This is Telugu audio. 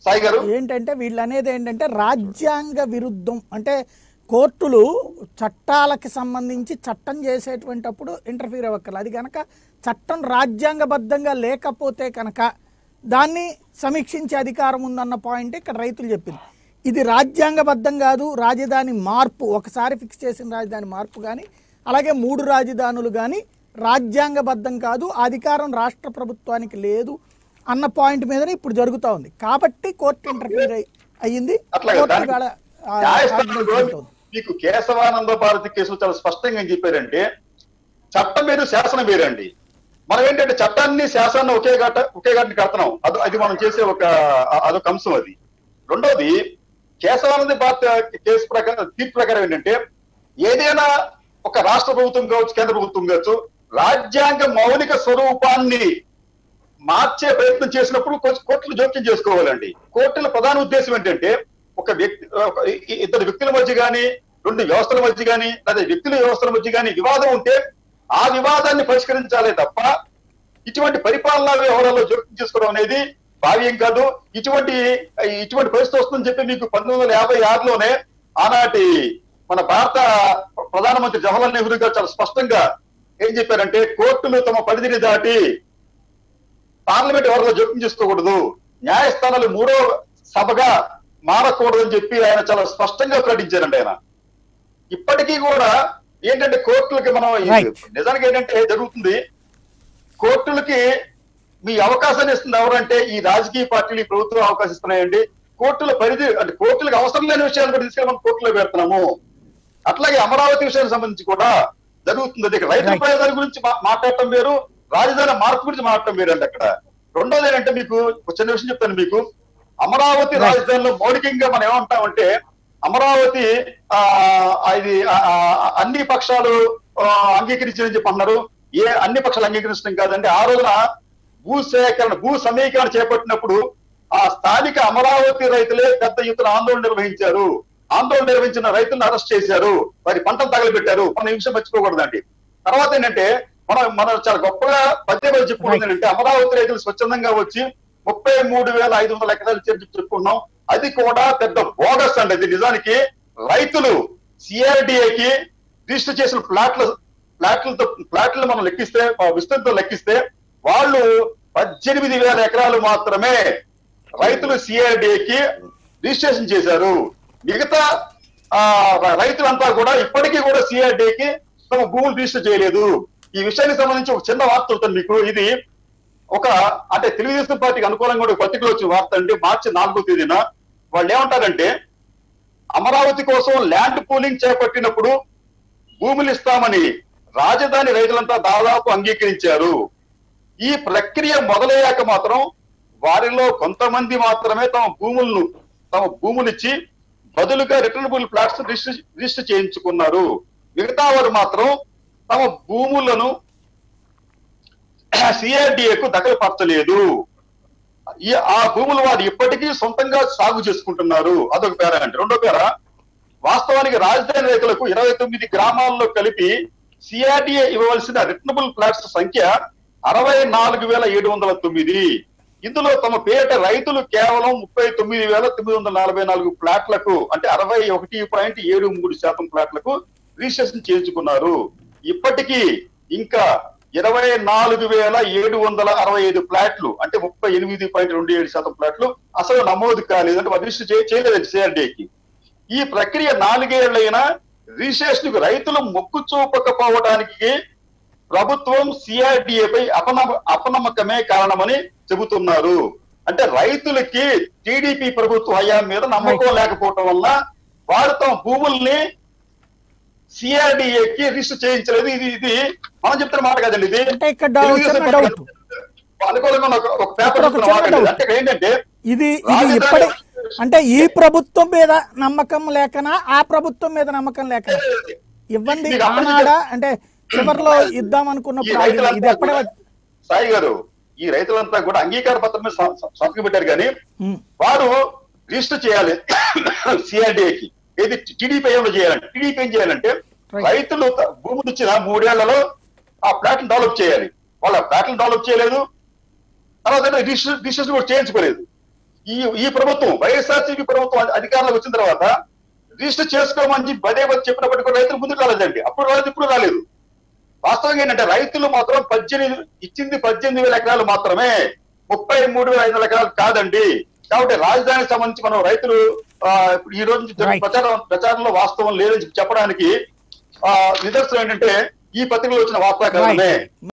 సాయి గారు ఏంటంటే వీళ్ళు అనేది ఏంటంటే రాజ్యాంగ విరుద్ధం అంటే కోర్టులు చట్టాలకి సంబంధించి చట్టం చేసేటువంటప్పుడు ఇంటర్ఫీర్ అవ్వక్కర్లేదు అది కనుక చట్టం రాజ్యాంగబద్ధంగా లేకపోతే కనుక దాన్ని సమీక్షించే అధికారం ఉందన్న పాయింట్ ఇక్కడ రైతులు చెప్పింది ఇది రాజ్యాంగబద్ధం కాదు రాజధాని మార్పు ఒకసారి ఫిక్స్ చేసిన రాజధాని మార్పు కానీ అలాగే మూడు రాజధానులు కానీ రాజ్యాంగబద్ధం కాదు ఆ అధికారం రాష్ట్ర ప్రభుత్వానికి లేదు అన్న పాయింట్ మీదనే ఇప్పుడు జరుగుతూ ఉంది కాబట్టి కోర్టు ఇంటర్ఫీర్ అయ్యింది అట్లాగే కోర్టు దానికి ఇవాళ, ఆ, న్యాయస్థానంలో ఆజ్ఞలు ఉంటుంది. మీకు కేశవానంద భారతి కేసులో చాలా స్పష్టంగా ఏం చెప్పారంటే చట్టం వేరు శాసనం వేరండి మనం ఏంటంటే చట్టాన్ని శాసనాన్ని ఒకే గట ఒకే గట్టిని కడుతున్నాం అది అది మనం చేసే ఒక అ- అదొక అంశం అది రెండోది కేశవానంద భారతి కేసు ప్రకారం తీర్పు ప్రకారం ఏంటంటే ఏదైనా ఒక రాష్ట్ర ప్రభుత్వం కావచ్చు కేంద్ర ప్రభుత్వం కావచ్చు రాజ్యాంగ మౌలిక స్వరూపాన్ని మార్చే ప్రయత్నం చేసినప్పుడు కొంచెం కోర్టులు జోక్యం చేసుకోవాలండి కోర్టుల ప్రధాన ఉద్దేశం ఏంటంటే ఒక వ్యక్తి ఒక ఇ- ఇద్దరు వ్యక్తుల మధ్య గాని రెండు వ్యవస్థల మధ్య గాని లేదా వ్యక్తుల వ్యవస్థల మధ్య గాని వివాదం ఉంటే ఆ వివాదాన్ని పరిష్కరించాలే తప్ప ఇటువంటి పరిపాలనా వ్యవహారాల్లో జోక్యం చేసుకోవడం అనేది భావ్యం కాదు ఇటువంటి ఇటువంటి పరిస్థితి వస్తుందని చెప్పి మీకు పంతొమ్మిది వందల యాభై ఆరులోనే ఆనాటి మన భారత ప్రధానమంత్రి జవహర్లాల్ నెహ్రూ గారు చాలా స్పష్టంగా ఏం చెప్పారంటే కోర్టులు తమ పరిధిని దాటి పార్లమెంట్ ఎవరిలో జోక్యం చేసుకోకూడదు న్యాయస్థానాలు మూడో సభగా మారకూడదని చెప్పి ఆయన చాలా స్పష్టంగా ప్రకటించారండి ఆయన ఇప్పటికీ కూడా ఏంటంటే కోర్టులకి మనం ఈ- Right. నిజానికి ఏంటంటే జరుగుతుంది కోర్టులకి మీ అవకాశాన్ని ఇస్తుంది ఎవరంటే ఈ రాజకీయ పార్టీలు ఈ ప్రభుత్వం అవకాశం ఇస్తున్నాయండి కోర్టుల పరిధి అంటే కోర్టులకు అవసరం లేని విషయాలు కూడా తీసుకెళ్ళి మనం కోర్టులో పెడుతున్నాము అట్లాగే అమరావతి విషయానికి సంబంధించి కూడా జరుగుతుంది అది రైతుల Right. ప్రయోజనాల గురించి మా- మాట్లాడటం వేరు రాజధాని మార్పు గురించి మాట్లాడటం వేరు అండి అక్కడ రెండోది ఏంటంటే మీకు ఒక చిన్న విషయం చెప్తాను మీకు అమరావతి Right. రాజధానిలో మౌలికంగా మనం ఏమంటామంటే అమరావతి ఆ ఆ, ఇది ఆ, ఆ, అన్ని పక్షాలు ఆ, అంగీకరించారని చెప్పి అన్నారు ఏ అన్ని పక్షాలు అంగీకరించడం కాదండి ఆ రోజున భూ సేకరణ భూ సమీకరణ చేపట్టినప్పుడు ఆ స్థానిక అమరావతి రైతులే పెద్ద ఎత్తున ఆందోళన నిర్వహించారు ఆందోళన నిర్వహించిన రైతులను అరెస్ట్ చేశారు వారి పంటలు తగలబెట్టారు మన ఈ విషయం మర్చిపోకూడదండి తర్వాత ఏంటంటే మనం మనం చాలా గొప్పగా పద్యం చెప్పుకున్నది ఏంటంటే అమరావతి రైతులు స్వచ్ఛందంగా వచ్చి ముప్పై మూడు వేల ఐదు వందల ఎకరాలు చెప్పి చెప్పుకున్నాం అది కూడా పెద్ద బోగస్ అండి ఇది నిజానికి రైతులు సిఆర్డిఏకి రిజిస్టర్ చేసిన ప్లాట్ల ప్లాట్లతో ప్లాట్లు మనం లెక్కిస్తే ఆ విస్తృతితో లెక్కిస్తే వాళ్ళు పద్దెనిమిది వేల ఎకరాలు మాత్రమే రైతులు సిఆర్డిఏకి రిజిస్ట్రేషన్ చేశారు మిగతా ఆ రైతులంతా కూడా ఇప్పటికీ కూడా సిఆర్డిఏకి తమ భూములు రిజిస్టర్ చేయలేదు ఈ విషయానికి సంబంధించి ఒక చిన్న వార్త ఉంటుంది మీకు ఇది ఒక అంటే తెలుగుదేశం పార్టీకి అనుకూలంగా కూడా ఒక పత్రికలో వచ్చిన వార్త అండి మార్చి నాలుగో తేదీన వాళ్ళు ఏమంటారంటే అమరావతి కోసం ల్యాండ్ పూలింగ్ చేపట్టినప్పుడు భూములు ఇస్తామని రాజధాని రైతులంతా దాదాపు అంగీకరించారు ఈ ప్రక్రియ మొదలయ్యాక మాత్రం వారిలో కొంతమంది మాత్రమే తమ భూములను తమ భూములిచ్చి బదులుగా రిటర్నబుల్ ఫ్లాట్స్ రిజిస్టర్ రిజిస్టర్ చేయించుకున్నారు మిగతా వారు మాత్రం తమ భూములను సిఆర్డిఏకు దఖలుపరచలేదు ఈ ఆ భూములు వారు ఇప్పటికీ సొంతంగా సాగు చేసుకుంటున్నారు అదొక పేర అంటే రెండో పేర వాస్తవానికి రాజధాని రైతులకు ఇరవై తొమ్మిది గ్రామాల్లో కలిపి సిఆర్డిఏ ఇవ్వవలసిన రిటర్నబుల్ ఫ్లాట్స్ సంఖ్య అరవై నాలుగు వేల ఏడు వందల తొమ్మిది ఇందులో తమ పేట రైతులు కేవలం ముప్పై తొమ్మిది వేల తొమ్మిది వందల నలభై నాలుగు ఫ్లాట్లకు అంటే అరవై ఒకటి పాయింట్ ఏడు మూడు శాతం ఫ్లాట్లకు రిజిస్ట్రేషన్ చేయించుకున్నారు ఇప్పటికీ ఇంకా ఇరవై నాలుగు వేల ఏడు వందల అరవై ఐదు ఫ్లాట్లు అంటే ముప్పై ఎనిమిది పాయింట్ రెండు ఏడు శాతం ఫ్లాట్లు అసలు నమోదు కాలేదు అంటే వారు రిజిస్టర్ చే- చేయలేదండి సిఆర్డీకి ఈ ప్రక్రియ నాలుగేళ్లైనా రిజిస్ట్రేషన్ కు రైతులు మొక్కు చూపకపోవడానికి ప్రభుత్వం సిఆర్డిఏ పై అపనమ అపనమ్మకమే కారణమని చెబుతున్నారు అంటే రైతులకి టీడీపీ ప్రభుత్వ హయాం మీద నమ్మకం లేకపోవటం వల్ల వారు తమ భూముల్ని సిఆర్డిఏకి రిజిస్టర్ చేయించలేదు ఇది ఇది మనం చెప్తున్న మాట కదండి ఇది అంటే ఇక్కడ డౌ- తెలుగుదేశం చిన్న పార్టీ డౌట్. అనుకూలంగా ఉన్న ఒక- ఒక పేపర్ ఇక్కడ ఒక చిన్న డౌట్. అంటే ఏంటంటే ఇది ఇది రాజధాని- ఇప్పటి అంటే ఈ ప్రభుత్వం మీద నమ్మకం లేకనా ఆ ప్రభుత్వం మీద నమ్మకం లేకనా ఇవ్వండి మీకు అప్పటి నుంచి- ఆనాడా అంటే చివరిలో ఇద్దాం ఈ అనుకున్నప్పుడు ఆగింది. ఇది రైతులంతా ఎప్పుడే కూడా- సాయి గారు ఈ రైతులంతా కూడా అంగీకార పత్రం మీద సం- సం- సంతకం పెట్టారు కానీ ఉమ్, వారు రిజిస్టర్ చేయాలి సిఆర్డీఏకి ఏది టీడీపీ ఏమో చేయాలంటే టీడీపీ ఏం చేయాలంటే Right. రైతులు త- భూములు ఇచ్చిన మూడేళ్లలో ఆ ప్లాట్ డెవలప్ చేయాలి వాళ్ళ ప్లాట్లను డెవలప్ చేయలేదు తర్వాత రిజిస్టర్ రిజిస్ట్రేషన్ కూడా చేయించుకోలేదు ఈ ఈ ప్రభుత్వం వైఎస్ఆర్సీపీ ప్రభుత్వం అధి- అధికారంలోకి వచ్చిన తర్వాత రిజిస్టర్ చేసుకోమని చెప్పి పదే పదే చెప్పినప్పటికీ కూడా రైతులు ముందుకు రాలేదండి అప్పుడు రాలేదు ఇప్పుడు రాలేదు వాస్తవంగా ఏంటంటే రైతులు మాత్రం పద్దెనిమిది ఇచ్చింది పద్దెనిమిది వేల ఎకరాలు మాత్రమే ముప్పై మూడు వేల ఐదు వందల ఎకరాలు కాదండి కాబట్టి రాజధానికి సంబంధించి మనం రైతులు ఆ, ఇప్పుడు ఈ రోజు నుంచి Right. ప్రచారం ప్రచారంలో వాస్తవం లేదని చెప్పి చెప్పడానికి ఆ, నిదర్శనం ఏంటంటే ఈ పత్రికలో వచ్చిన వార్తాకరణమే Right.